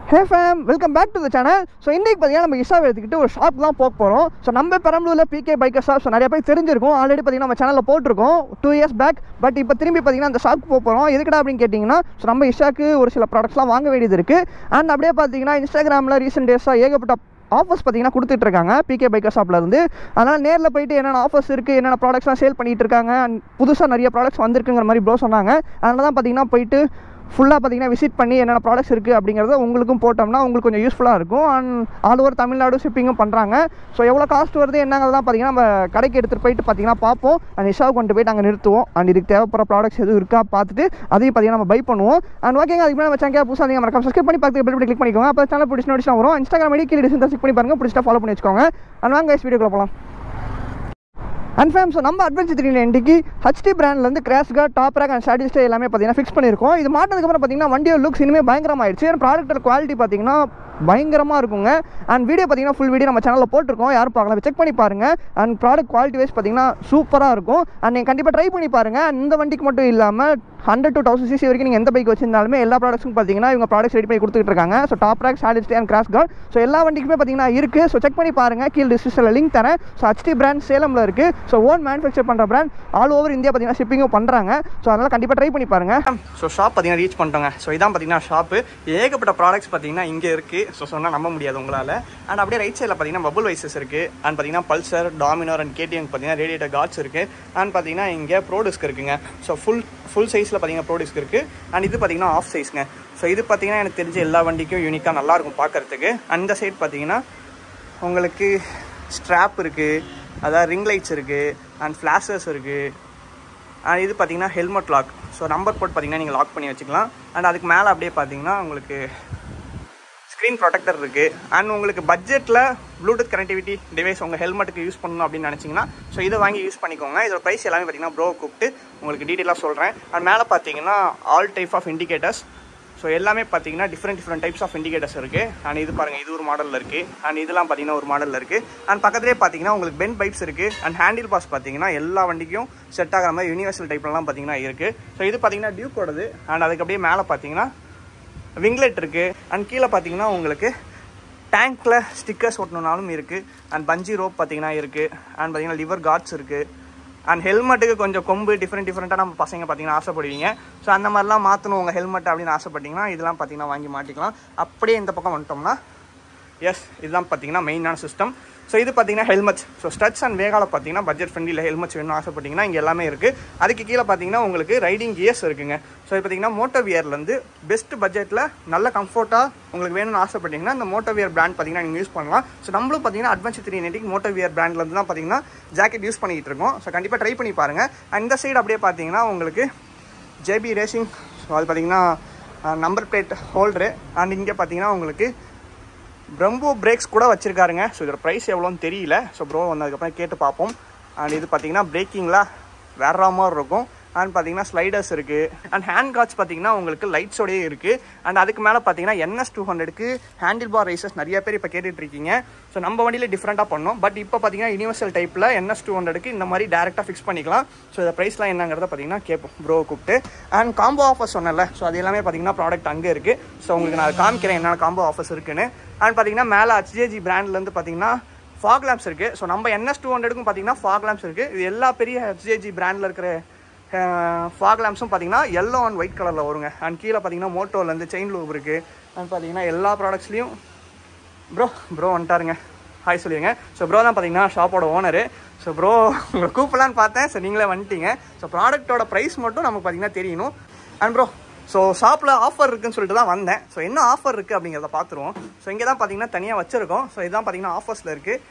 Hey fam welcome back to the channel so இன்றைக்கி பார்த்தீங்கன்னா நம்ம இஷாவை எடுத்துக்கிட்டு ஒரு ஷாப் தான் போக போகிறோம் ஸோ நம்ம பெரம்பலூரில் பிகே பைக்கர் ஷாப் ஸோ நிறைய பேர் தெரிஞ்சிருக்கும் ஆல்ரெடி பார்த்தீங்கன்னா நம்ம சேனலில் போட்டிருக்கோம் டூ இயர்ஸ் பேக் பட் இப்போ திரும்பி பார்த்தீங்கன்னா அந்த ஷாப்புக்கு போக போகிறோம் எதுக்குடா அப்படின்னு கேட்டிங்கன்னா ஸோ நம்ம இஷாக்கு ஒரு சில ப்ராடக்ட்ஸ்லாம் வாங்க வேண்டியது இருக்குது அண்ட் அப்படியே பார்த்தீங்கன்னா இன்ஸ்டாகிராமில் ரீசெண்ட் டேஸாக ஏகப்பட்ட ஆஃபர்ஸ் பார்த்தீங்கன்னா கொடுத்துட்டு இருக்காங்க பிகே பைக்கர் ஷாப்பில் இருந்து அதனால் நேரில் போயிட்டு என்னென்ன ஆஃபர்ஸ் இருக்குது என்னென்ன ப்ராடக்ட்ஸ்லாம் சேல் பண்ணிட்டு இருக்காங்க அண்ட் புதுசாக நிறைய ப்ராடக்ட்ஸ் வந்திருக்குங்கிற மாதிரி ப்ரோ சொன்னாங்க அதனால தான் பார்த்தீங்கன்னா போயிட்டு ஃபுல்லாக பார்த்தீங்கன்னா விசிட் பண்ணி என்னென்ன ப்ராடக்ட்ஸ் இருக்குது அப்படிங்கிறத உங்களுக்கும் போட்டோம்னா உங்களுக்கு கொஞ்சம் யூஸ்ஃபுல்லாக இருக்கும் அண்ட் ஆல் ஓவர் தமிழ்நாடு ஷிப்பிங்கும் பண்ணுறாங்க ஸோ எவ்வளோ காஸ்ட் வருது என்னங்கிறதெல்லாம் பார்த்தீங்கன்னா நம்ம கடைக்கு எடுத்துகிட்டு போயிட்டு பார்த்தீங்கன்னா பார்ப்போம் அண்ட் நிஷாவை கொண்டு போயிட்டு அங்கே நிறுத்துவோம் அண்ட் இதுக்கு தேவைப்படுற ப்ராடக்ட்ஸ் எதுவும் இருக்கா பார்த்துட்டு அதையும் பார்த்தீங்கன்னா நம்ம பை பண்ணுவோம் அண்ட் ஓகேங்க அதுக்கு மேலே நம்ம சேனல் புதுசாக நீங்கள் மறக்காம சப்ஸ்கிரைப் பண்ணி பார்த்து பெல் கிளிக் பண்ணிக்கோங்க அப்போ சேனல் பிடிச்சி நோட்டிஸ் வரும் இன்ஸ்டாகிராம் ஐடி கீழே டிஸ்கிரிப் பண்ணி பாருங்க பிடிச்சா ஃபாலோ பண்ணி வச்சுக்கோங்க அண்ட் வாங்க வீடியோக்குள்ள போகலாம் அண்ட் ஃபேம் ஸோ நம்ம அட்வென்ச்சர் த்ரீ நைன்ட்டிக்கு ஹச்டி பிராண்ட்லேருந்து crash guard top rack and ஸ்டாட்டிஸ்டே எல்லாமே பார்த்தீங்கன்னா ஃபிக்ஸ் பண்ணியிருக்கோம் இது மாட்டினதுக்கப்புறம் பார்த்தீங்கன்னா வண்டியோட லுக்ஸ் இனிமேல் பயங்கரமாயிடுச்சு அண்ட் ப்ராடக்டோட குவாலிட்டி பார்த்தீங்கன்னா பயங்கரமாக இருக்குங்க அண்ட் வீடியோ பார்த்தீங்கன்னா ஃபுல் வீடியோ நம்ம சேனலில் போட்டிருக்கோம் யாரும் பார்க்கலாம் செக் பண்ணி பாருங்கள் அண்ட் ப்ராடக்ட் குவாலிட்டி வைஸ் பார்த்தீங்கன்னா சூப்பராக இருக்கும் அண்ட் நீங்கள் கண்டிப்பாக ட்ரை பண்ணி பாருங்கள் And இந்த வண்டிக்கு மட்டும் இல்லாமல் ஹண்ட்ரட் டூ தௌசண்ட் சிசி வரைக்கும் நீங்கள் எந்த பைக் வச்சிருந்தாலுமே எல்லா ப்ராடக்ட்ஸும் பார்த்தீங்கன்னா இவங்க ப்ராடக்ட்ஸ் ரெடி பண்ணி கொடுத்துட்டு இருக்காங்க ஸோ டாப் ரேக் ஸ்டாட்டிஸ்டே அண்ட் கிராஷ் கார்ட் ஸோ எல்லா வண்டிக்குமே பார்த்தீங்கன்னா இருக்குது ஸோ செக் பண்ணி பாருங்கள் கீழ் டிஸ்கிரிப்ஷனில் லிங்க் தரேன் ஸோ ஹச்டி பிராண்ட் சேலமில் இருக்குது ஸோ ஓன் மேனுஃபேக்சர் பண்ணுற பிராண்ட் ஆல் ஓவர் இந்தியா பார்த்தீங்கன்னா ஷிப்பிங்கும் பண்ணுறாங்க ஸோ அதனால் கண்டிப்பாக ட்ரை பண்ணி பாருங்கள் ஸோ ஷாப் பார்த்தீங்கன்னா ரீச் பண்ணிட்டோங்க ஸோ இதான் பார்த்தீங்கன்னா ஷாப்பு ஏகப்பட்ட ப்ராடக்ட்ஸ் பார்த்தீங்கன்னா இங்கே இருக்குது ஸோ சொன்னால் நம்ப முடியாது உங்களால் அண்ட் அப்படியே ரைட் சைடில் பார்த்தீங்கன்னா பபுள் வைசஸ் இருக்குது அண்ட் பார்த்தீங்கன்னா பல்சர் டாமினார் அண்ட் கேடிஎம் பார்த்தீங்கன்னா ரேடியேட்டர் கார்ட்ஸ் இருக்குது அண்ட் பார்த்தீங்கன்னா இங்கே ப்ரோடிஸ்க் இருக்குங்க ஸோ ஃபுல் ஃபுல் சைஸில் பார்த்தீங்கன்னா ப்ரோடிஸ்க் இருக்குது அண்ட் இது பார்த்தீங்கன்னா ஆஃப் சைஸ்ங்க ஸோ இது பார்த்தீங்கன்னா எனக்கு தெரிஞ்ச எல்லா வண்டிக்கும் யூனிக்காக நல்லாயிருக்கும் பார்க்கறதுக்கு அந்த சைட் பார்த்தீங்கன்னா உங்களுக்கு ஸ்ட்ராப் இருக்குது அதாவது ரிங் லைட்ஸ் இருக்குது அண்ட் ஃப்ளாஷர்ஸ் இருக்குது அண்ட் இது பார்த்தீங்கன்னா ஹெல்மெட் லாக் ஸோ நம்பர் போட்டு பார்த்தீங்கன்னா நீங்கள் லாக் பண்ணி வச்சுக்கலாம் அண்ட் அதுக்கு மேலே அப்படியே பார்த்தீங்கன்னா உங்களுக்கு ஸ்க்ரீன் ப்ரொடெக்டர் இருக்குது அண்ட் உங்களுக்கு பட்ஜெட்டில் ப்ளூடூத் கனெக்டிவிட்டி டிவைஸ் உங்கள் ஹெல்மெட்டுக்கு யூஸ் பண்ணணும் அப்படின்னு நினச்சிங்கன்னா ஸோ இதை வாங்கி யூஸ் பண்ணிக்கோங்க இதோட ப்ரைஸ் எல்லாமே பார்த்தீங்கன்னா ப்ரோ கூப்பிட்டு உங்களுக்கு டீட்டெயிலாக சொல்கிறேன் அண்ட் மேலே பார்த்தீங்கன்னா all type of indicators so எல்லாமே பார்த்தீங்கன்னா different different types of indicators இருக்குது அண்ட் இது பாருங்கள் இது ஒரு மாடலில் இருக்குது அண்ட் இதெல்லாம் பார்த்தீங்கன்னா ஒரு மாடலில் இருக்குது அண்ட் பக்கத்துலேயே பார்த்தீங்கன்னா உங்களுக்கு பென் பைப்ஸ் இருக்குது அண்ட் ஹேண்டில் பாஸ் பார்த்தீங்கன்னா எல்லா வண்டிக்கும் செட் ஆகிற மாதிரி யூனிவர்சல் டைப்லலாம் பார்த்தீங்கன்னா இருக்குது ஸோ இது பார்த்தீங்கன்னா டியூக்கோடது அண்ட் அதுக்கு அப்படியே மேலே பார்த்தீங்கன்னா விங்லெட் இருக்குது அண்ட் கீழே பார்த்தீங்கன்னா உங்களுக்கு டேங்க்கில் ஸ்டிக்கர்ஸ் ஒட்டணுனாலும் இருக்குது அண்ட் பஞ்சி ரோப் பார்த்தீங்கன்னா இருக்குது அண்ட் பார்த்தீங்கன்னா லிவர் கார்ட்ஸ் இருக்குது அண்ட் ஹெல்மெட்டுக்கு கொஞ்சம் கொம்பு டிஃப்ரெண்ட் டிஃப்ரெண்ட்டாக நம்ம பசங்க பார்த்தீங்கன்னா ஆசைப்படுவீங்க ஸோ அந்த மாதிரிலாம் மாற்றணும் உங்கள் ஹெல்மெட் அப்படின்னு ஆசைப்பட்டீங்கன்னா இதெல்லாம் பார்த்தீங்கன்னா வாங்கி மாட்டிக்கலாம் அப்படியே இந்த பக்கம் வந்துட்டோம்னா எஸ் இதுதான் பார்த்தீங்கன்னா மெயினான சிஸ்டம் ஸோ இது பார்த்தீங்கன்னா ஹெல்மெட்ஸ் ஸோ ஸ்டட்ஸ் அண்ட் வேகால பார்த்தீங்கன்னா பட்ஜெட் ஃப்ரெண்ட்லியில் ஹெல்மெட்ஸ் வேணும்னு ஆசைப்பட்டீங்கன்னா இங்கே எல்லாமே இருக்குது அதுக்கு கீழே பார்த்தீங்கன்னா உங்களுக்கு ரைடிங் கியர்ஸ் இருக்குங்க ஸோ இது பார்த்தீங்கன்னா மோட்டோ வியர்லேருந்து பெஸ்ட் பட்ஜெட்டில் நல்ல கம்ஃபர்ட்டாக உங்களுக்கு வேணும்னு ஆசைப்பட்டீங்கன்னா இந்த மோட்டோ வியர் பிராண்ட் பார்த்தீங்கன்னா நீங்கள் யூஸ் பண்ணலாம் ஸோ நம்மளும் பார்த்தீங்கன்னா அட்வென்ச்சர் த்ரீ நைன்ட்டிக்கு மோட்டோ வியர் பிராண்ட்லேருந்து தான் பார்த்தீங்கன்னா ஜாக்கெட் யூஸ் பண்ணிக்கிட்டு இருக்கோம் ஸோ கண்டிப்பாக ட்ரை பண்ணி பாருங்கள் அண்ட் இந்த சைடு அப்படியே பார்த்தீங்கன்னா உங்களுக்கு ஜேபி ரேசிங் ஸோ அது பார்த்தீங்கன்னா நம்பர் பிளேட் ஹோல்டரு அண்ட் இங்கே பார்த்தீங்கன்னா உங்களுக்கு பிரம்போ பிரேக்ஸ் கூட வச்சிருக்காருங்க ஸோ இதோட ப்ரைஸ் எவ்வளோன்னு தெரியல ஸோ ப்ரோ வந்ததுக்கப்புறம் கேட்டு பார்ப்போம் அண்ட் இது பார்த்தீங்கன்னா பிரேக்கிங்கில் வேற மாதிரி இருக்கும் அண்ட் பார்த்தீங்கன்னா ஸ்லைடர்ஸ் இருக்குது அண்ட் ஹேண்ட் கார்ட்ஸ் பார்த்தீங்கன்னா உங்களுக்கு லைட்ஸோடயே இருக்குது அண்ட் அதுக்கு மேலே பார்த்தீங்கன்னா என்எஸ் டூ ஹண்ட்ரடுக்கு ஹேண்டில் பார் ரைசஸ் நிறைய பேர் இப்போ கேட்டுட்டு இருக்கீங்க ஸோ நம்ம வண்டியில் டிஃப்ரெண்ட்டாக பண்ணோம் பட் இப்போ பார்த்தீங்கன்னா யூனிவர்சல் டைப்பில் என்எஸ் டூ ஹண்ட்ரடுக்கு இந்த மாதிரி டேரெக்டாக ஃபிக்ஸ் பண்ணிக்கலாம் ஸோ இந்த ப்ரைஸ்லாம் என்னங்கிறத பார்த்தீங்கன்னா கேட்போம் ப்ரோ கூப்பிட்டு அண்ட் காம்போ ஆஃபர்ஸ் சொன்னல ஸோ அது எல்லாமே பார்த்தீங்கன்னா ப்ராடக்ட் அங்கே இருக்குது ஸோ உங்களுக்கு நான் காமிக்கிறேன் என்னென்ன காம்போ ஆஃபர்ஸ் இருக்குன்னு அண்ட் பார்த்தீங்கன்னா மேலே ஹச்ஜேஜி பிராண்ட்லேருந்து பார்த்தீங்கன்னா ஃபாக் லேம்ப்ஸ் இருக்குது ஸோ நம்ம என்எஸ் டூ ஹண்ட்ரடுக்கும் பார்த்தீங்கன்னா ஃபாக் லேம்ப்ஸ் இருக்குது இது எல்லா பெரிய ஹெச்ஜேஜி பிராண்டில் இருக்கிற ஃபாக் லேம்ப்ஸும் பார்த்தீங்கன்னா எல்லோ அண்ட் ஒயிட் கலரில் வருங்க அண்ட் கீழே பார்த்தீங்கன்னா மோட்டோலேருந்து செயின் லூப் இருக்குது அண்ட் பார்த்தீங்கன்னா எல்லா ப்ராடக்ட்ஸ்லையும் ப்ரோ ப்ரோ வந்துட்டாருங்க ஹாய் சொல்லிடுங்க ஸோ ப்ரோ தான் பார்த்தீங்கன்னா ஷாப்போட ஓனரு ஸோ ப்ரோ உங்களை கூப்பிடலான்னு பார்த்தேன் ஸோ நீங்களே வந்துட்டீங்க ஸோ ப்ராடக்ட்டோட ப்ரைஸ் மட்டும் நமக்கு பார்த்தீங்கன்னா தெரியணும் அண்ட் ப்ரோ ஸோ ஷாப்பில் ஆஃபர் இருக்குன்னு சொல்லிட்டு தான் வந்தேன் ஸோ என்ன ஆஃபர் இருக்குது அப்படிங்கிறத பார்த்துருவோம் ஸோ இங்கே தான் பார்த்தீங்கன்னா தனியாக வச்சுருக்கோம் ஸோ இதுதான் பார்த்தீங்கன்னா ஆஃபர்ஸில் இருக்குது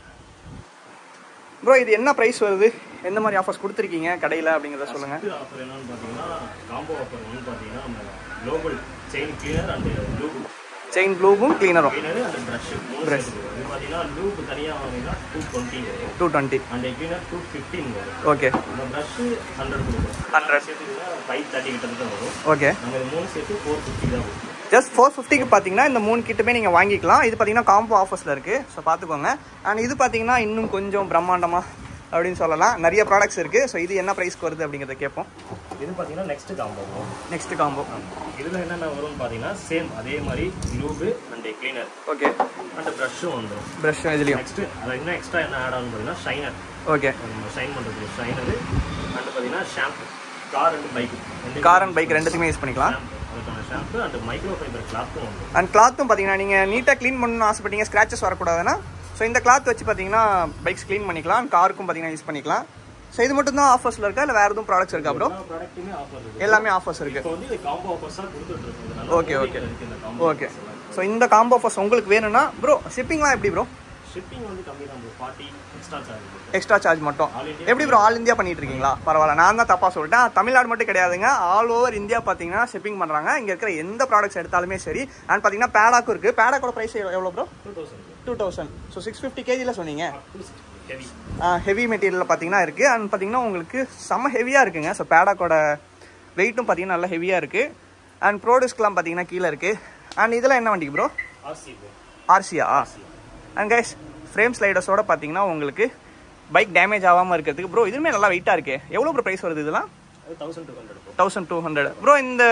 ப்ரோ இது என்ன ப்ரைஸ் வருது எந்த மாதிரி ஆஃபர்ஸ் கொடுத்துருக்கீங்க கடையில் அப்படிங்கிறத சொல்லுங்கள் ஃபஸ்ட்டு ஆஃபர் என்னன்னு பார்த்தீங்கன்னா காம்போ ஆஃபர் வந்து பார்த்தீங்கன்னா நம்ம global chain cleaner and lube chain ப்ளூவும் க்ளீனரும் கிளீனர் அண்ட் ப்ரஷ் மூணு Brush. set வரும். இது பார்த்தீங்கன்னா லூப் தனியாக வாங்கினா டூ டுவெண்ட்டி வரும் two twenty and cleaner two fifteen வரும் ஓகே அந்த ப்ரஷ் ஹண்ட்ரட் கொடுக்கும் 100. சேர்த்துக்கிட்டா ஃபைவ் தேர்ட்டி கிட்ட தான் வரும் ஓகே நம்ம இது மூணு சேர்த்து ஃபோர் ஃபிஃப்டி தான் வரும் ஜஸ்ட் ஃபோர் ஃபிஃப்டிக்கு பார்த்தீங்கன்னா இந்த மூணு கிட்டுமே நீங்கள் வாங்கிக்கலாம் இது பார்த்தீங்கன்னா காம்போ ஆஃபர்ஸில் இருக்குது ஸோ பார்த்துக்கோங்க அண்ட் இது பார்த்தீங்கன்னா இன்னும் கொஞ்சம் பிரம்மாண்டமாக அப்படின்னு சொல்லலாம் நிறைய ப்ராடக்ட்ஸ் இருக்குது ஸோ இது என்ன ப்ரைஸ்க்கு வருது அப்படிங்கிறத கேட்போம் இது பார்த்தீங்கன்னா நெக்ஸ்ட் காம்போ வரும் நெக்ஸ்ட் காம்போ இதில் என்னென்ன வரும்னு பார்த்தீங்கன்னா சேம் அதே மாதிரி lube and cleaner okay and ப்ரஷ்ஷும் வந்துடும் ப்ரஷ் இதுலேயும் நெக்ஸ்ட் அது இன்னும் எக்ஸ்ட்ரா என்ன ஆட் ஆகும் பார்த்தீங்கன்னா ஷைனர் ஓகே நம்ம ஷைன் பண்ணுறதுக்கு ஷைனரு அண்ட் பார்த்தீங்கன்னா shampoo car and bike car and bike ரெண்டுத்துக்குமே யூஸ் பண்ணிக்கலாம் அதுக்கான ஷாம்பு அண்ட் மைக்ரோ ஃபைபர் கிளாத்தும் வந்துடும் அண்ட் கிளாத்தும் பார்த்தீங்கன்னா நீங்கள் நீட்டாக க்ளீன் பண்ணணும்னு ஆசைப்பட்டீங்க ஸ்க்ராச்சஸ் வரக்கூடாதுன்னா ஸோ இந்த கிளாத் வச்சு பார்த்தீங்கன்னா பைக்ஸ் க்ளீன் பண்ணிக்கலாம் காருக்கும் பார்த்தீங்கன்னா யூஸ் பண்ணிக்கலாம் ஸோ இது மட்டும் தான் ஆஃபர்ஸில் இருக்கா இல்லை வேறு எதுவும் ப்ராடக்ட்ஸ் இருக்கா ப்ரோ எல்லா ப்ராடக்ட்டுமே ஆஃபர் இருக்கு எல்லாமே ஆஃபர்ஸ் இருக்குது இப்போ வந்து இது காம்போ ஆஃபர்ஸாக கொடுத்துட்டு இருக்கிறதுனால Okay, okay. இருக்கு இந்த காம்போ ஓகே ஸோ இந்த காம்போ ஆஃபர்ஸ் உங்களுக்கு வேணும்னா ப்ரோ ஷிப்பிங்லாம் எப்படி ப்ரோ ஷிப்பிங் வந்து கம்மி தான் forty extra charge extra charge மட்டும் All India. எப்படி ப்ரோ ஆல் இந்தியா பண்ணிட்டு இருக்கீங்களா பரவாயில்ல நான் தான் தப்பா சொல்லிட்டேன் தமிழ்நாடு மட்டும் கிடையாதுங்க ஆல் ஓவர் இந்தியா பார்த்தீங்கன்னா ஷிப்பிங் பண்றாங்க இங்க இருக்கிற எந்த ப்ராடக்ட்ஸ் எடுத்தாலுமே சரி அண்ட் பார்த்தீங்கன்னா பேடாக்கும் இருக்கு பேடாக்கோட ப்ரைஸ் எவ்வளோ bro two thousand two thousand so six fifty கேஜியில் சொன்னீங்க டூ சிக்ஸ்டி ஹெவி ஹெவி மெட்டீரியலில் பார்த்தீங்கன்னா இருக்குது அண்ட் பார்த்தீங்கன்னா உங்களுக்கு செம்ம ஹெவியாக இருக்குங்க ஸோ பேடாக்கோட வெயிட்டும் பார்த்தீங்கன்னா நல்லா ஹெவியாக இருக்குது அண்ட் ப்ரோடிஸ்க்லாம் பார்த்தீங்கன்னா கீழே இருக்குது அண்ட் இதெல்லாம் என்ன வண்டிக்கு ப்ரோ ஆர்சி ப்ரோ ஆர்சியா அண்ட் கைஸ் ஃப்ரேம் ஸ்லைடர்ஸோட பார்த்தீங்கன்னா உங்களுக்கு பைக் டேமேஜ் ஆகாமல் இருக்கிறதுக்கு ப்ரோ இதுவுமே நல்லா வெயிட்டாக இருக்கே எவ்வளோ ப்ரோ ப்ரைஸ் வருது இதெல்லாம் அது thousand two hundred bro thousand two hundred bro இந்த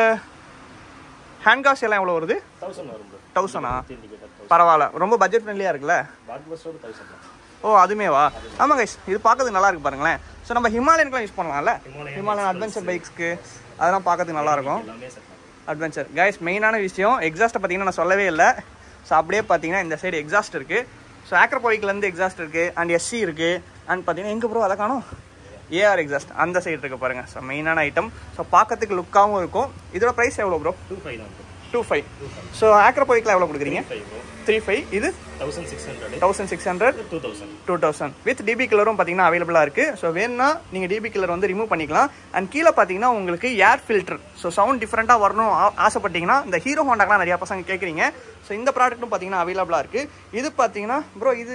ஹேண்ட் காஸ் எல்லாம் எவ்வளோ வருது தௌசண்ட் வரும் ப்ரோ தௌசண்டா இண்டிகேட்டர் தௌசண்ட் பரவாயில்ல ரொம்ப பட்ஜெட் ஃப்ரெண்ட்லியாக இருக்குல்ல பாக் பஸ்ஸோட தௌசண்ட் ஓ அதுமேவா ஆமாம் கைஸ் இது பார்க்கறதுக்கு நல்லா இருக்கு பாருங்களேன் ஸோ நம்ம ஹிமாலயனுக்குலாம் யூஸ் பண்ணலாம்ல Himalayan ஹிமாலயன் அட்வென்ச்சர் பைக்ஸ்க்கு அதெல்லாம் பார்க்கறதுக்கு நல்லா இருக்கும் எல்லாமே செட் ஆகும் அட்வென்ச்சர் கைஸ் மெயினான விஷயம் எக்ஸாஸ்ட்டை பார்த்தீங்கன்னா நான் சொல்லவே இல்லை ஸோ அப்படியே பார்த்தீங்கன்னா இந்த சைடு எக்ஸாஸ்ட் இருக்குது ஸோ ஆக்ரோபோய்க்லேருந்து எக்ஸாஸ்ட் இருக்குது அண்ட் எஸ்சி இருக்குது அண்ட் பார்த்தீங்கன்னா எங்கே ப்ரோ அதை காணும் ஏஆர் எக்ஸாஸ்ட் அந்த சைடு இருக்கு பாருங்க ஸோ மெயினான ஐட்டம் ஸோ பார்க்கறதுக்கு லுக்காகவும் இருக்கும் இதோட ப்ரைஸ் எவ்வளோ ப்ரோ டூ ஃபைவ் தான் ப்ரோ டூ ஃபைவ் ஸோ ஆக்ரோபோய்க்கில் எவ்வளோ கொடுக்குறீங்க ஃபைவ் ப்ரோ த்ரீ ஃபைவ் இது thousand six hundred thousand six hundred two thousand two thousand with DB கில்லரும் பார்த்தீங்கன்னா அவைலபிளாக இருக்குது ஸோ வேணும்னா நீங்கள் டிபி கில்லர் வந்து ரிமூவ் பண்ணிக்கலாம் அண்ட் கீழே பார்த்தீங்கன்னா உங்களுக்கு ஏர் ஃபில்டர் ஸோ சவுண்ட் டிஃப்ரெண்ட்டாக வரணும் ஆ- ஆசைப்பட்டீங்கன்னா இந்த ஹீரோ ஹோண்டாக்கெலாம் நிறையா பசங்க கேட்குறீங்க ஸோ இந்த ப்ராடக்ட்டும் பார்த்தீங்கன்னா அவைலபிளாக இருக்குது இது பார்த்தீங்கன்னா ப்ரோ இது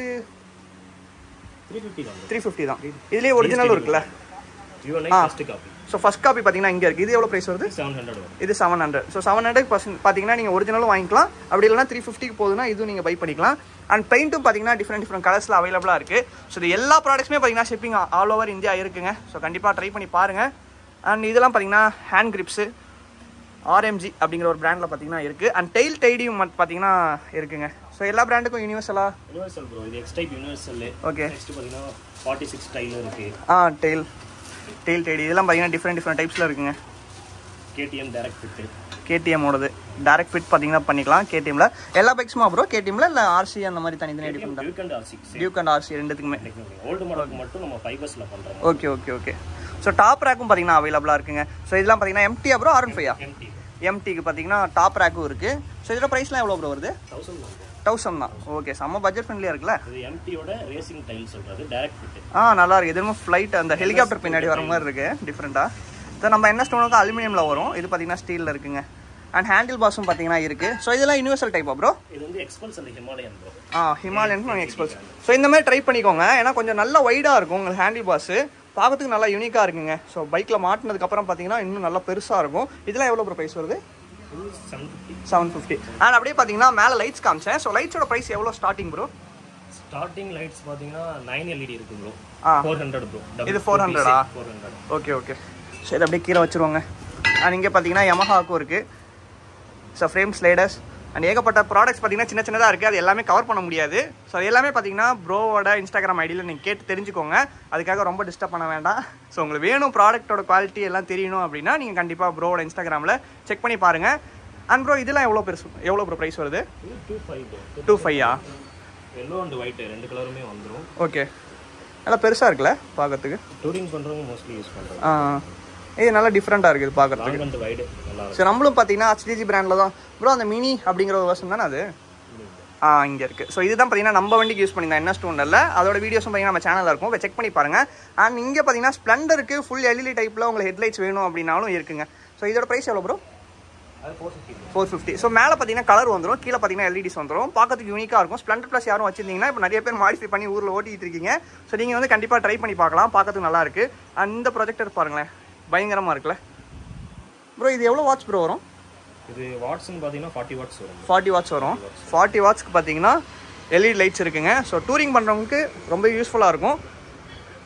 த்ரீ ஃபிஃப்டி தான் த்ரீ ஃபிஃப்டி தான் இதுலேயே ஒரிஜினலும் இருக்குல்ல ஜியோ ஆ. Nine first copy so first copy பார்த்தீங்கன்னா இங்கே இருக்குது இது எவ்வளோ ப்ரைஸ் வருது செவன் ஹண்ட்ரட் வரும் இது seven hundred so seven hundred percent பார்த்தீங்கன்னா நீங்கள் ஒரிஜினலும் வாங்கிக்கலாம் அப்படி இல்லைனா த்ரீ ஃபிஃப்டிக்கு போகுதுன்னா இதுவும் நீங்கள் பை பண்ணிக்கலாம் அண்ட் பெயிண்ட்டும் பார்த்தீங்கன்னா டிஃப்ரெண்ட் டிஃப்ரெண்ட் கலர்ஸில் அவைலபிளாக இருக்குது ஸோ இது எல்லா ப்ராடக்ட்ஸுமே பார்த்தீங்கன்னா ஷிப்பிங் ஆல் ஓவர் இந்தியா இருக்குங்க ஸோ கண்டிப்பாக ட்ரை பண்ணி பாருங்கள் அண்ட் இதெல்லாம் பார்த்தீங்கன்னா ஹேண்ட் கிரிப்ஸு ஆர்எம்ஜி அப்படிங்கிற ஒரு பிராண்டில் பார்த்தீங்கன்னா இருக்குது அண்ட் டெயில் டைடியும் பார்த்தீங்கன்னா இருக்குங்க ஸோ எல்லா பிராண்டுக்கும் யூனிவர்சலாக யூனிவர்சல் ப்ரோ இது X type universal okay next பார்த்தீங்கன்னா ஃபார்ட்டி சிக்ஸ் ஸ்டைலும் இருக்கு ஆ டெயில் டெயில் டைடி இதெல்லாம் பார்த்தீங்கன்னா டிஃப்ரெண்ட் டிஃப்ரெண்ட் டைப்ஸில் இருக்குங்க கேடிஎம் டேரக்ட் ஃபிட்டு கேடிஎம்மோடது டேரக்ட் ஃபிட் பார்த்தீங்கன்னா பண்ணிக்கலாம் கேடிஎம்ல எல்லா பைக்ஸுமா ப்ரோ கேடிஎம்ல இல்லை ஆர்சி அந்த மாதிரி தனித்தனியாக டிஃப்ரெண்டாக Duke and R six Duke and RC ரெண்டுத்துக்குமே ஓல்டு மாடலுக்கு மட்டும் நம்ம ஃபைபர்ஸில் பண்ணுறோம் okay okay okay so top ரேக்கும் பார்த்தீங்கன்னா அவைலபிளாக இருக்குங்க ஸோ இதெல்லாம் பார்த்தீங்கன்னா எம்டி ப்ரோ ஆர் ஃபைவா எம்டி எம்டிக்கு பார்த்தீங்கன்னா டாப் ரேக்கும் இருக்குது ஸோ இதோட ப்ரைஸ்லாம் எவ்வளோ ப்ரோ வருது தௌசண்ட் தான் bro. தௌசண்ட் தான் ஓகே செம்ம பட்ஜெட் ஃப்ரெண்ட்லியாக இருக்குல்ல இது எம்டியோட ரேசிங் டைல் சொல்றது டேரக்ட் ஃபிட்டு ஆ நல்லா இருக்கு எதுவும் ஃப்ளைட் அந்த ஹெலிகாப்டர் பின்னாடி வர மாதிரி இருக்கு டிஃப்ரெண்ட்டாக ஸோ நம்ம என்ன ஸ்டோனுக்கு அலுமினியமில் வரும் இது பார்த்தீங்கன்னா ஸ்டீலில் இருக்குங்க அண்ட் ஹேண்டில் பாஸும் பார்த்தீங்கன்னா இருக்குது ஸோ இதெல்லாம் யூனிவர்சல் டைப்பா ப்ரோ இது வந்து எக்ஸ்பல்ஸ் அந்த ஹிமாலயன் ப்ரோ ஆ ஹிமாலயன் எக்ஸ்பல்ஸ் ஸோ இந்த மாதிரி ட்ரை பண்ணிக்கோங்க ஏன்னா கொஞ்சம் நல்ல வைடாக இருக்கும் உங்களுக்கு ஹேண்டில் பாஸு பார்க்கறதுக்கு நல்லா யூனிக்காக இருக்குங்க ஸோ பைக்கில் மாட்டினதுக்கப்புறம் பார்த்தீங்கன்னா இன்னும் நல்லா பெருசாக இருக்கும் இதெல்லாம் எவ்வளோ ப்ரைஸ் வருது இது seven fifty seven fifty and அப்படியே பார்த்தீங்கன்னா மேலே லைட்ஸ் காமிச்சேன் ஸோ லைட்ஸோட ப்ரைஸ் எவ்வளோ ஸ்டார்டிங் ப்ரோ ஸ்டார்டிங் லைட்ஸ் பார்த்தீங்கன்னா நைன் எல்இடி இருக்கு ப்ரோ ஆ. ஃபோர் ஹண்ட்ரட் ப்ரோ இது 400 ஆ? Four hundred okay okay so இதை அப்படியே கீழே வச்சுருவாங்க அண்ட் இங்கே பார்த்தீங்கன்னா யமஹாக்கும் இருக்குது ஸோ ஃப்ரேம் ஸ்லைடர்ஸ் அண்ட் ஏகப்பட்ட ப்ராடக்ட்ஸ் பார்த்தீங்கன்னா சின்ன சின்னதாக இருக்குது அது எல்லாமே கவர் பண்ண முடியாது ஸோ அது எல்லாமே பார்த்தீங்கன்னா ப்ரோவோட இன்ஸ்டாகிராம் ஐடியில் நீங்கள் கேட்டு தெரிஞ்சுக்கோங்க அதுக்காக ரொம்ப டிஸ்டர்ப் பண்ண வேண்டாம் ஸோ உங்களுக்கு வேணும் ப்ராடக்ட்டோட குவாலிட்டி எல்லாம் தெரியணும் அப்படின்னா நீங்கள் கண்டிப்பாக ப்ரோவோட இன்ஸ்டாகிராமில் செக் பண்ணி பாருங்கள் அண்ட் ப்ரோ இதெல்லாம் எவ்வளோ பெருசு எவ்வளோ ப்ரோ ப்ரைஸ் வருது இது two five bro two five yellow and white ரெண்டு கலருமே வந்துடும் ஓகே நல்லா பெருசாக இருக்குல்ல பார்க்கறதுக்கு டூரிங் பண்ணுறவங்க மோஸ்ட்லி யூஸ் பண்ணுறாங்க ஆ இது நல்லா டிஃப்ரெண்ட்டாக இருக்குது பார்க்கறதுக்கு லாங் அண்ட் வைடு நல்லா இருக்கும் ஸோ நம்மளும் பார்த்தீங்கன்னா HDG பிராண்டில் தான் ப்ரோ அந்த மினி அப்படிங்கிற ஒரு வருஷம் தானே அது ஆ இங்கே இருக்குது ஸோ இதுதான் பார்த்தீங்கன்னா நம்ம வண்டிக்கு யூஸ் பண்ணியிருந்தேன் என்ன ஸ்டோனில் அதோட வீடியோஸும் பார்த்தீங்கன்னா நம்ம சேனலில் இருக்கும் போய் செக் பண்ணி பாருங்கள் அண்ட் இங்கே பார்த்தீங்கன்னா ஸ்ப்ளெண்டருக்கு ஃபுல் எல்இடி டைப்பில் உங்களுக்கு ஹெட்லைட்ஸ் வேணும் அப்படின்னாலும் இருக்குங்க ஸோ இதோட ப்ரைஸ் எவ்வளோ ப்ரோ அது four fifty four fifty so மேலே பார்த்தீங்கன்னா கலர் வந்துடும் கீழே பார்த்தீங்கன்னா எல்இடிஸ் வந்துடும் பார்க்கறதுக்கு யூனிக்காக இருக்கும் ஸ்ப்ளெண்டர் ப்ளஸ் யாரும் வச்சிருந்தீங்கன்னா இப்போ நிறைய பேர் மாடிஃபை பண்ணி ஊரில் ஓட்டிட்டு இருக்கீங்க ஸோ நீங்கள் வந்து கண்டிப்பாக ட்ரை பண்ணி பார்க்கலாம் பார்க்கறதுக்கு நல்லா இருக்கு அண்ட் இந்த ப்ரொஜெக்டர் பாருங்களேன் பயங்கரமாக இருக்குல்ல ப்ரோ இது எவ்வளோ வாட்ச் ப்ரோ வரும் இது வாட்ஸ்னு பார்த்தீங்கன்னா ஃபார்ட்டி வாட்ஸ் வரும் ஃபார்ட்டி வாட்ஸ் வரும் ஃபார்ட்டி வாட்ஸ்க்கு பார்த்தீங்கன்னா எல்இடி லைட்ஸ் இருக்குங்க ஸோ டூரிங் பண்ணுறவங்களுக்கு ரொம்ப யூஸ்ஃபுல்லாக இருக்கும்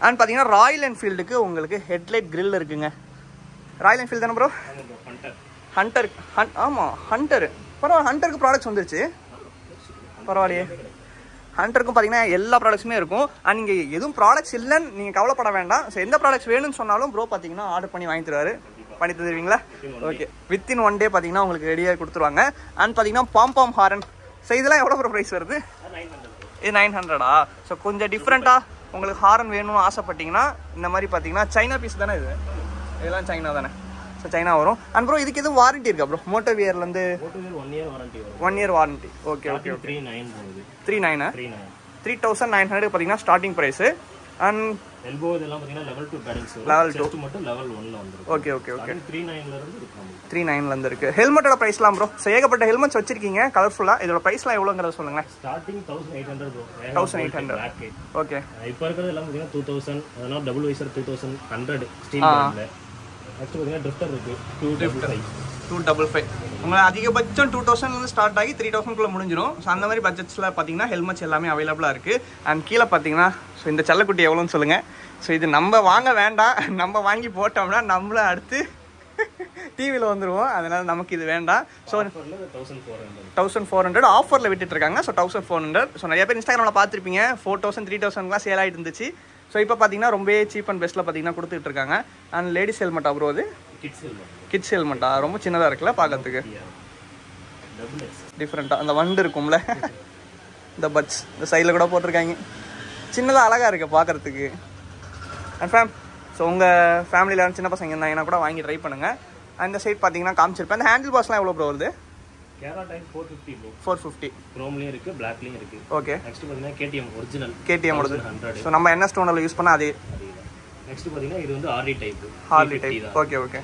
அண்ட் பார்த்தீங்கன்னா ராயல் என்ஃபீல்டுக்கு உங்களுக்கு ஹெட்லைட் grill இருக்குங்க ராயல் என்ஃபீல்டு தானே ப்ரோ ஹண்டர் ஹண்டர் ஹன் ஆமாம் ஹண்டர் பரவாயில்ல ஹண்டருக்கு ப்ராடக்ட்ஸ் வந்துருச்சு பரவாயில்லையே ஹண்டருக்கும் பார்த்தீங்கன்னா எல்லா ப்ராடக்ட்ஸுமே இருக்கும் அண்ட் நீங்கள் எதுவும் ப்ராடக்ட்ஸ் இல்லைன்னு நீங்கள் கவலைப்பட வேண்டாம் ஸோ எந்த ப்ராடக்ட்ஸ் வேணும்னு சொன்னாலும் ப்ரோ பார்த்தீங்கன்னா ஆர்டர் பண்ணி வாங்கி தருவாரு பண்ணி தருவீங்களா ஓகே வித்தின் ஒன் டே பார்த்தீங்கன்னா உங்களுக்கு ரெடியாக கொடுத்துருவாங்க அண்ட் பார்த்தீங்கன்னா பாம் பாம் ஹாரன் ஸோ இதெல்லாம் எவ்வளோ ப்ரைஸ் வருது இது நைன் ஹண்ட்ரடா ஸோ கொஞ்சம் டிஃப்ரெண்ட்டாக உங்களுக்கு ஹாரன் வேணும்னு ஆசைப்பட்டீங்கன்னா இந்த மாதிரி பார்த்தீங்கன்னா சைனா பீஸ் தானே இது இதெல்லாம் சைனா தானே ஸோ சைனா வரும் அண்ட் ப்ரோ இதுக்கு எதுவும் வாரண்டி இருக்கா ப்ரோ மோட்டோ வியர்லேருந்து ஓட்டுநர் ஒன் இயர் வாரண்டி வரும் one year warranty okay okay three nine போகுது three nine three nine three thousand nine hundred பார்த்தீங்கன்னா ஸ்டார்டிங் ப்ரைஸு அண்ட் எல்போ இதெல்லாம் பார்த்தீங்கன்னா level two paddings Level two. Chest மட்டும் level ஒன்ல வந்துரும் ஓகே ஓகே ஓகே த்ரீ நைன்ல இருந்து இருக்கு நமக்கு த்ரீ நைன்லேருந்து இருக்குது ஹெல்மெட்டோட ப்ரைஸ்லாம் ப்ரோ ஸோ ஏகப்பட்ட ஹெல்மெட்ஸ் வச்சிருக்கீங்க கலர்ஃபுல்லாக இதோட ப்ரைஸ்லாம் எவ்வளோங்கிறத சொல்லுங்களேன் starting thousand eight hundred 1800. Black okay இப்போ இருக்கிறது எல்லாம் பார்த்தீங்கன்னா டூ தௌசண்ட் அதெல்லாம் double visor two thousand hundred steel பிராண்ட்ல நெக்ஸ்ட் பார்த்தீங்கன்னா ட்ரிஃப்டர் இருக்கு two double five two double five உங்களுக்கு அதிகபட்சம் டூ தௌசண்ட்லேருந்து ஸ்டார்ட் ஆகி த்ரீ தௌசண்ட்குள்ளே முடிஞ்சிடும் ஸோ அந்த மாதிரி பட்ஜெட்ஸில் பார்த்தீங்கன்னா ஹெல்மெட்ஸ் எல்லாமே அவைலபிளாக இருக்குது அண்ட் கீழே பார்த்தீங்கன்னா ஸோ இந்த செல்லக்குட்டி எவ்வளோன்னு சொல்லுங்கள் ஸோ இது நம்ம வாங்க வேண்டாம் நம்ம வாங்கி போட்டோம்னா நம்மளும் அடுத்து டிவியில் வந்துடுவோம் அதனால் நமக்கு இது வேண்டாம் so thousand four hundred thousand four hundred ஆஃபரில் விட்டுட்டு இருக்காங்க so thousand four hundred so நிறைய பேர் இன்ஸ்டாகிராமில் பார்த்துருப்பீங்க ஃபோர் தௌசண்ட் த்ரீ தௌசண்ட்லாம் சேல் ஆகிட்டு இருந்துச்சு ஸோ இப்போ பார்த்தீங்கன்னா ரொம்பவே சீப் அண்ட் பெஸ்ட்டில் பார்த்தீங்கன்னா கொடுத்துட்டு இருக்காங்க அண்ட் லேடிஸ் ஹெல்மெட் அப்புறம் அது கிட்ஸ் ஹெல்மெட் கிட்ஸ் ஹெல்மெட்டா ரொம்ப சின்னதாக இருக்குல்ல பார்க்கறதுக்கு டபுள் எக்ஸ் டிஃப்ரெண்ட்டாக அந்த வண்டு இருக்கும்ல இந்த பட்ஸ் இந்த சைடில் கூட போட்டிருக்காங்க சின்னதாக அழகாக இருக்கு பார்க்கறதுக்கு அண்ட் ஃபேம் ஸோ உங்கள் ஃபேமிலியில் சின்ன பசங்க இருந்தாங்கன்னா கூட வாங்கி ட்ரை பண்ணுங்கள் அந்த சைட் பார்த்தீங்கன்னா காமிச்சிருப்பேன் அந்த ஹேண்டில் பாஸ்லாம் எவ்வளோ ப்ரோ வருது கேரா type four fifty bro four fifty க்ரோம்லேயும் இருக்கு பிளாக்லேயும் இருக்கு ஓகே நெக்ஸ்ட் பார்த்தீங்கன்னா கேடிஎம் ஒரிஜினல் கேடிஎம் வருது ஹண்ட்ரட் ஸோ நம்ம என்ன ஸ்டோனில் யூஸ் பண்ணால் அதே நெக்ஸ்ட் பார்த்தீங்கன்னா இது வந்து RT type Harley type okay okay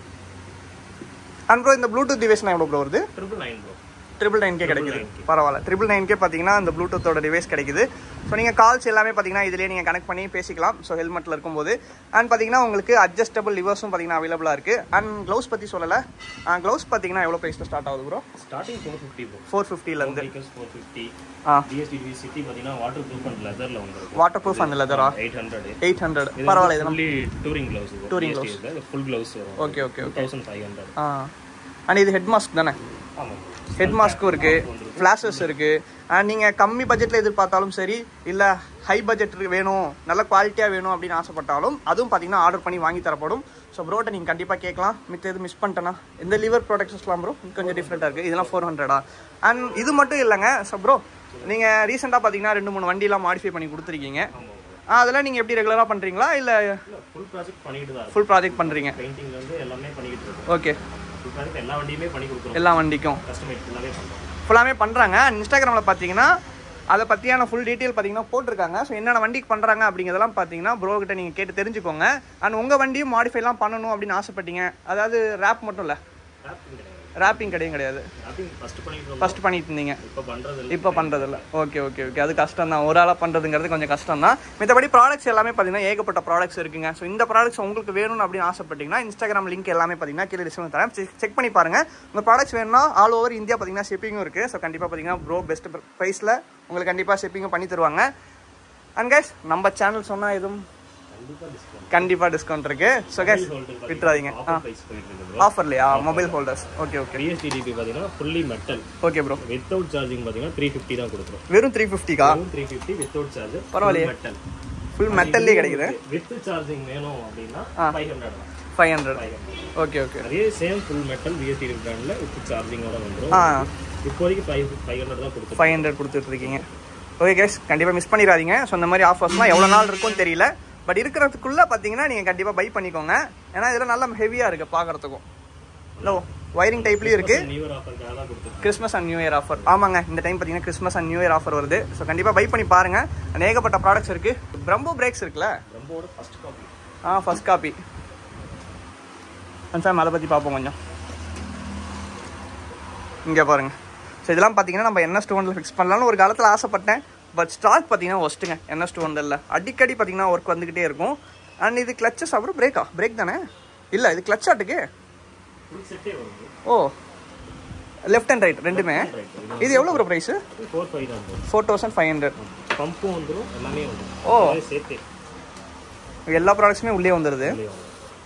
and bro இந்த ப்ளூடூத் டிவைஸ்லாம் எவ்வளோ ப்ரோ வருது triple nine bro triple nine K கிடைக்குது பரவாயில்ல ட்ரிபிள் நைன் கே பார்த்தீங்கன்னா இந்த ப்ளூடூத்தோட டிவைஸ் கிடைக்குது ஸோ நீங்கள் கால்ஸ் எல்லாமே பார்த்தீங்கன்னா இதிலே நீங்கள் கனெக்ட் பண்ணி பேசிக்கலாம் ஸோ ஹெல்மெட்டில் இருக்கும்போது அண்ட் பார்த்தீங்கன்னா உங்களுக்கு அட்ஜஸ்டபிள் லிவர்ஸும் பார்த்தீங்கன்னா அவைலபிளாக இருக்குது அண்ட் க்ளவுஸ் பற்றி சொல்லலை க்ளவுஸ் பார்த்தீங்கன்னா எவ்வளோ ப்ரைஸில் ஸ்டார்ட் ஆகுது bro starting four fifty bro four ஃபிஃப்டிலேருந்து வெஹிக்கல்ஸ் ஃபோர் ஃபிஃப்டி ஆ டிஎஸ்டிவி சிட்டி பார்த்தீங்கன்னா வாட்டர் ப்ரூஃப் அண்ட் லெதரில் வந்துருக்கு வாட்டர் ப்ரூஃப் அந்த லெதரா எயிட் ஹண்ட்ரட் எயிட் ஹண்ட்ரட் பரவாயில்ல இது fully touring gloves Touring full gloves வரும் okay okay two thousand five hundred ah and இது ஹெட் மாஸ்க் தானே ஆமாம் ஹெட் மாஸ்க்கும் இருக்குது ஃப்ளாஷஸ் இருக்குது அண்ட் நீங்கள் கம்மி பட்ஜெட்டில் எதிர்பார்த்தாலும் சரி இல்லை ஹை பட்ஜெட் வேணும் நல்ல குவாலிட்டியாக வேணும் அப்படின்னு ஆசைப்பட்டாலும் அதுவும் பார்த்தீங்கன்னா ஆர்டர் பண்ணி வாங்கி தரப்படும் ஸோ ப்ரோட்ட நீங்கள் கண்டிப்பாக கேட்கலாம் மித்த எது மிஸ் பண்ணிட்டேன்னா இந்த லிவர் ப்ராடக்ட்ஸ்லாம் ப்ரோ கொஞ்சம் டிஃப்ரெண்ட்டாக இருக்குது இதெல்லாம் ஃபோர் ஹண்ட்ரடா அண்ட் இது மட்டும் இல்லைங்க ஸோ ப்ரோ நீங்கள் ரீசெண்டாக பார்த்தீங்கன்னா ரெண்டு மூணு வண்டிலாம் மாடிஃபை பண்ணி கொடுத்துருக்கீங்க ஆ, அதெல்லாம் நீங்கள் எப்படி ரெகுலராக பண்ணுறீங்களா இல்லை இல்லை ஃபுல் ப்ராஜெக்ட் பண்ணிட்டு தான் ஃபுல் ப்ராஜெக்ட் பண்ணுறீங்க பெயிண்டிங்லேருந்து எல்லாமே பண்ணிக்கிட்டு இருக்கோம் ஓகே ஃபுல் ப்ராஜெக்ட் எல்லா வண்டியுமே பண்ணி கொடுக்குறோம் எல்லா வண்டிக்கும் கஸ்டமைஸ் ஃபுல்லாகவே பண்ணுறோம் ஃபுல்லாமே பண்ணுறாங்க இன்ஸ்டாகிராமில் பார்த்தீங்கன்னா அதை பற்றியான ஃபுல் டீட்டெயில் பார்த்தீங்கன்னா போட்டிருக்காங்க ஸோ என்னென்ன வண்டிக்கு பண்ணுறாங்க அப்படிங்கிறதெல்லாம் பார்த்தீங்கன்னா ப்ரோ கிட்ட நீங்கள் கேட்டு தெரிஞ்சுக்கோங்க அண்ட் உங்கள் வண்டியும் மாடிஃபைலாம் பண்ணணும் அப்படின்னு ஆசைப்பட்டீங்க அதாவது ரேப் மட்டும் இல்லை ரேப்பிங் கிடையாது ரேப்பிங் கிடையாது கிடையாது ரேப்பிங் ஃபஸ்ட்டு பண்ணிட்டு இருந்தோம் ஃபஸ்ட் பண்ணிட்டு இருந்தீங்க இப்போ பண்ணுறது இல்லை இப்போ பண்ணுறதில்ல ஓகே ஓகே ஓகே அது கஷ்டம் தான் ஒரு ஆளாக பண்ணுறதுங்கிறது கொஞ்சம் கஷ்டம் தான் மற்றபடி ப்ராடக்ட்ஸ் எல்லாமே பார்த்தீங்கன்னா ஏகப்பட்ட ப்ராடக்ட்ஸ் இருக்குங்க ஸோ இந்த ப்ராடக்ட்ஸ் உங்களுக்கு வேணும்னு அப்படின்னு ஆசைப்பட்டீங்கன்னா இன்ஸ்டாகிராம் லிங்க் எல்லாமே பார்த்தீங்கன்னா கீழே டிஸ்கிரிப்ஷன் தரேன் செக் பண்ணி பாருங்கள் உங்கள் ப்ராடக்ட்ஸ் வேணும்னா ஆல் ஓவர் இந்தியா பார்த்தீங்கன்னா ஷிப்பிங்கும் இருக்குது ஸோ கண்டிப்பாக பார்த்தீங்கன்னா ப்ரோ பெஸ்ட் ப்ரைஸில் உங்களுக்கு கண்டிப்பாக ஷிப்பிங்கும் பண்ணி தருவாங்க அண்ட் கைஸ் நம்ம சேனல் சொன்னால் எதுவும் கண்டிப்பாக டிஸ்கவுண்ட் கண்டிப்பாக டிஸ்கவுண்ட் இருக்குது ஸோ கைஸ் விட்டுறாதீங்க ஆ ஆஃபர் ப்ரைஸ் போயிட்டு இருக்கு ஆஃபர்லையா மொபைல் ஹோல்டர்ஸ் ஓகே ஓகே பிஎஸ்டிடிபி பார்த்தீங்கன்னா fully metal okay bro without charging பார்த்தீங்கன்னா த்ரீ ஃபிஃப்டி தான் கொடுக்குறோம் வெறும் த்ரீ ஃபிஃப்டிக்கா த்ரீ ஃபிஃப்டி வித்தவுட் சார்ஜ் பரவாயில்லையே. மெட்டல் ஃபுல் மெட்டல்லே கிடைக்குது வித் சார்ஜிங் வேணும் அப்படின்னா ஃபைவ் ஹண்ட்ரட் தான் five hundred five hundred okay okay அதே சேம் ஃபுல் மெட்டல் பிஎஸ்டி பிராண்டில் வித் சார்ஜிங்கோட வந்துடும் ஆ இப்போதைக்கு ஃபைவ் ஃபைவ் ஹண்ட்ரட் தான் கொடுத்துருக்கோம் ஃபைவ் ஹண்ட்ரட் கொடுத்துட்டு இருக்கீங்க ஓகே கேஸ் கண்டிப்பாக மிஸ் பண்ணிடாதீங்க ஸோ இந்த மாதிரி ஆஃபர்ஸ்லாம் எவ்வளோ நாள் இருக்கும்னு தெரியல பட் இருக்கிறதுக்குள்ளே பார்த்தீங்கன்னா நீங்கள் கண்டிப்பாக பை பண்ணிக்கோங்க ஏன்னா இதெல்லாம் நல்லா ஹெவியாக இருக்குது பார்க்குறதுக்கும் இல்லை ஒயரிங் டைப்லேயும் இருக்குது நியூ இயர் ஆஃபருக்காக தான் கொடுத்துருக்கோம் Christmas and New Year offer ஆமாங்க இந்த டைம் பார்த்தீங்கன்னா Christmas and New Year offer வருது ஸோ கண்டிப்பாக பை பண்ணி பாருங்கள் and ஏகப்பட்ட ப்ராடக்ட்ஸ் இருக்குது பிரம்போ பிரேக்ஸ் இருக்குல்ல ரொம்பவோட first copy ah first copy confirm அதை பற்றி பார்ப்போம் கொஞ்சம் இங்கே பாருங்க ஸோ இதெல்லாம் பார்த்தீங்கன்னா நம்ம என்ன ஸ்டோனில் ஃபிக்ஸ் பண்ணலாம்னு ஒரு காலத்தில் ஆசைப்பட்டேன் பட் ஸ்டாக் பார்த்தீங்கன்னா ஒஸ்ட்டுங்க என்ன ஸ்டோனில் அடிக்கடி பார்த்தீங்கன்னா ஒர்க் வந்துக்கிட்டே இருக்கும் அண்ட் இது கிளச்சஸ் அப்புறம் பிரேக்கா பிரேக் தானே இல்லை இது கிளச் ஆட்டுக்கு ஃபுல் செட்டே வருது ஓ லெஃப்ட் அண்ட் ரைட் ரெண்டுமே இது எவ்வளோ ப்ரோ ப்ரைஸு ஃபோர் ஃபைவ் தான் வரும் ஃபோர் தௌசண்ட் ஃபைவ் ஹண்ட்ரட் பம்பும் வந்துடும் எல்லாமே வந்துடும் ஓ. சேர்த்து எல்லா ப்ராடக்ட்ஸுமே உள்ளே வந்துடுது உள்ளே வரும்.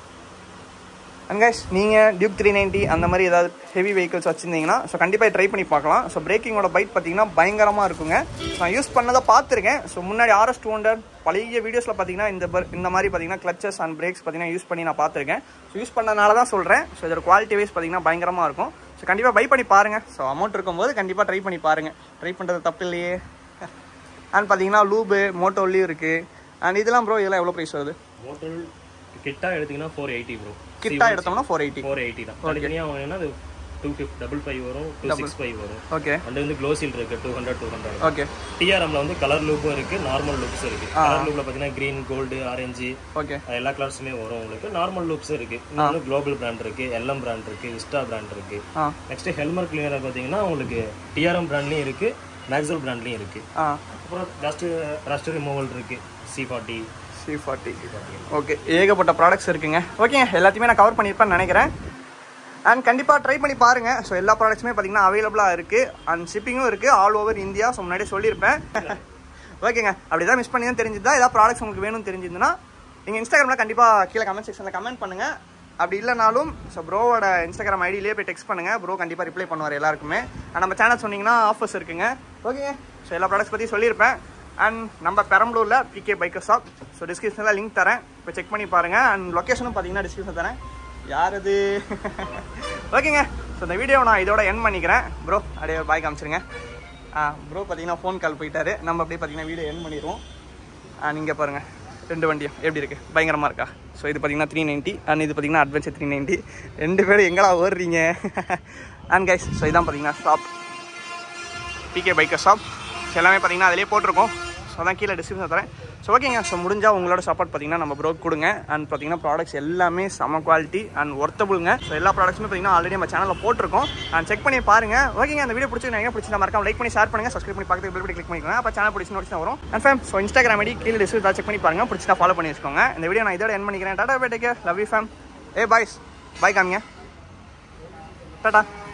அண்ட் கைஸ் நீங்கள் டியூக் த்ரீ நைன்ட்டி அந்த மாதிரி ஏதாவது ஹெவி வெஹிக்கிள்ஸ் வச்சுருந்தீங்கன்னா ஸோ கண்டிப்பாக ட்ரை பண்ணி பார்க்கலாம் ஸோ பிரேக்கிங்கோட பைட் பார்த்தீங்கன்னா பயங்கரமாக இருக்குங்க நான் யூஸ் பண்ணதை பார்த்துருக்கேன் ஸோ முன்னாடி ஆர்எஸ் டூ ஹண்ட்ரட் பழைய வீடியோஸில் பார்த்தீங்கன்னா இந்த பர் இந்த மாதிரி பார்த்தீங்கன்னா கிளச்சஸ் அண்ட் பிரேக்ஸ் பார்த்தீங்கன்னா யூஸ் பண்ணி நான் பார்த்துருக்கேன் ஸோ யூஸ் பண்ணனால தான் சொல்கிறேன் ஸோ இதோட குவாலிட்டி வைஸ் பார்த்தீங்கன்னா பயங்கரமாக இருக்கும் ஸோ கண்டிப்பாக பை பண்ணி பாருங்கள் ஸோ அமௌண்ட் இருக்கும்போது கண்டிப்பாக ட்ரை பண்ணி பாருங்கள் ட்ரை பண்ணுறது தப்பு இல்லையே அண்ட் பார்த்தீங்கன்னா லூபு மோட்டோலையும் இருக்குது அண்ட் இதெல்லாம் ப்ரோ இதெல்லாம் எவ்வளோ ப்ரைஸ் வருது மோட்டல் கிட்டா எடுத்தீங்கன்னா ஃபோர் எயிட்டி ப்ரோ கிட்டா எடுத்தோம்னா ஃபோர் எயிட்டி ஃபோர் எயிட்டி தான் தனித்தனியாக வாங்கினா அது டூ ஃபிஃப்ட் டபுள் ஃபைவ் வரும் டூ சிக்ஸ் ஃபைவ் வரும் ஓகே அண்ட் வந்து க்ளோசில் இருக்கு two hundred two hundred okay டிஆர்எம்ல வந்து கலர் லூப்பும் இருக்கு நார்மல் லூப்ஸ் இருக்கு கலர் லூப்ல பார்த்தீங்கன்னா க்ரீன் கோல்டு ஆரஞ்சு ஓகே எல்லா கலர்ஸுமே வரும் உங்களுக்கு நார்மல் லூப்ஸும் இருக்கு இன்னொன்று குளோபல் பிராண்ட் இருக்கு எல்எம் பிராண்ட் இருக்கு இஸ்டா பிராண்ட் இருக்கு ஆ நெக்ஸ்ட் ஹெல்மெட் கிளீனர் பார்த்தீங்கன்னா உங்களுக்கு டிஆர்எம் பிராண்ட்லையும் இருக்கு மேக்ஸல் பிராண்ட்லையும் இருக்கு ஆ அப்புறம் டஸ்ட் ரஸ்ட் ரிமூவல் இருக்கு C forty C forty okay ஏகப்பட்ட ப்ராடக்ட்ஸ் இருக்குங்க ஓகேங்க எல்லாத்தையுமே நான் கவர் பண்ணியிருப்பேன்னு நினைக்கிறேன் அண்ட் கண்டிப்பாக ட்ரை பண்ணி பாருங்கள் ஸோ எல்லா ப்ராடக்ட்ஸுமே பார்த்தீங்கன்னா அவைலபிளாக இருக்குது அண்ட் ஷிப்பிங்கும் இருக்குது ஆல் ஓவர் இந்தியா ஸோ முன்னாடியே சொல்லியிருப்பேன் ஓகேங்க அப்படி தான் மிஸ் பண்ணி தான் தெரிஞ்சுதா ஏதாவது ப்ராடக்ட்ஸ் உங்களுக்கு வேணும்னு தெரிஞ்சிருந்துன்னா நீங்கள் இன்ஸ்டாகிராமில் கண்டிப்பாக கீழே கமெண்ட் செக்ஷனில் கமெண்ட் பண்ணுங்கள் அப்படி இல்லைனாலும் ஸோ ப்ரோவோட இன்ஸ்டாகிராம் ஐடியிலே போய் டெக்ஸ்ட் பண்ணுங்கள் ப்ரோ கண்டிப்பாக ரிப்ளை பண்ணுவார் எல்லாருக்குமே And நம்ம சேனல் சொன்னீங்கன்னா ஆஃபர்ஸ் இருக்குங்க ஓகேங்க ஸோ எல்லா ப்ராடக்ட்ஸ் பற்றி சொல்லியிருப்பேன் அண்ட் நம்ம பெரம்பலூரில் பிகே பைக்கர் ஷாப் ஸோ டிஸ்கிரிப்ஷனில் லிங்க் தரேன் இப்போ செக் பண்ணி பாருங்கள் அண்ட் லொக்கேஷனும் பார்த்தீங்கன்னா டிஸ்கிரிப்ஷன் தரேன் யார் அது ஓகேங்க ஸோ இந்த வீடியோ நான் இதோட என் பண்ணிக்கிறேன் ப்ரோ அப்படியே பாய் காமிச்சிருங்க ஆ ப்ரோ பார்த்தீங்கன்னா ஃபோன் கால் போயிட்டாரு நம்ம அப்படியே பார்த்தீங்கன்னா வீடியோ என் பண்ணிடுவோம் நீங்கள் பாருங்கள் ரெண்டு வண்டியும் எப்படி இருக்குது பயங்கரமாக இருக்கா ஸோ இது பார்த்தீங்கன்னா த்ரீ நைன்ட்டி அண்ட் இது பார்த்தீங்கன்னா அட்வென்ச்சர் த்ரீ நைன்ட்டி ரெண்டு பேரும் எங்கடா ஓடுறீங்க அண்ட் கைஸ் ஸோ இதான் பார்த்தீங்கன்னா shop BK biker shop so எல்லாமே பார்த்தீங்கன்னா அதிலே போட்டிருக்கோம் ஸோ அதான் கீழே டிஸ்கிரிப்ஷன் தரேன் ஸோ ஓகேங்க ஸோ முடிஞ்சால் உங்களோட சப்போர்ட் பார்த்தீங்கன்னா நம்ம ப்ரோக் கொடுங்க அண்ட் பார்த்தீங்கன்னா ப்ராடக்ட்ஸ் எல்லாமே செம குவாலிட்டி அண்ட் ஒர்த்தபுளுங்க ஸோ எல்லா ப்ராடக்ட்ஸுமே பார்த்தீங்கன்னா ஆல்ரெடி நம்ம சேனலில் போட்டிருக்கோம் அண்ட் செக் பண்ணி பாருங்க ஓகேங்க அந்த வீடியோ பிடிச்சி நீங்கள் பிடிச்சி மறக்காம லைக் பண்ணி ஷேர் பண்ணுங்க சப்ஸ்கிரைப் பண்ணி பக்கத்து பில் கிளிக் பண்ணிக்கோங்க அப்போ சேனல் பிடிச்சி நோட்ஸ் வரும் and fam so Instagram ID கீழே டிஸ்கிரிப்ஷன் செக் பண்ணி பாருங்க பிடிச்சா ஃபாலோ பண்ணி வச்சுக்கோங்க இந்த வீடியோ நான் இதோட என் பண்ணிக்கிறேன் டாடா bye take love you fam ஏ பாய்ஸ் பாய் காமிங்க டாடா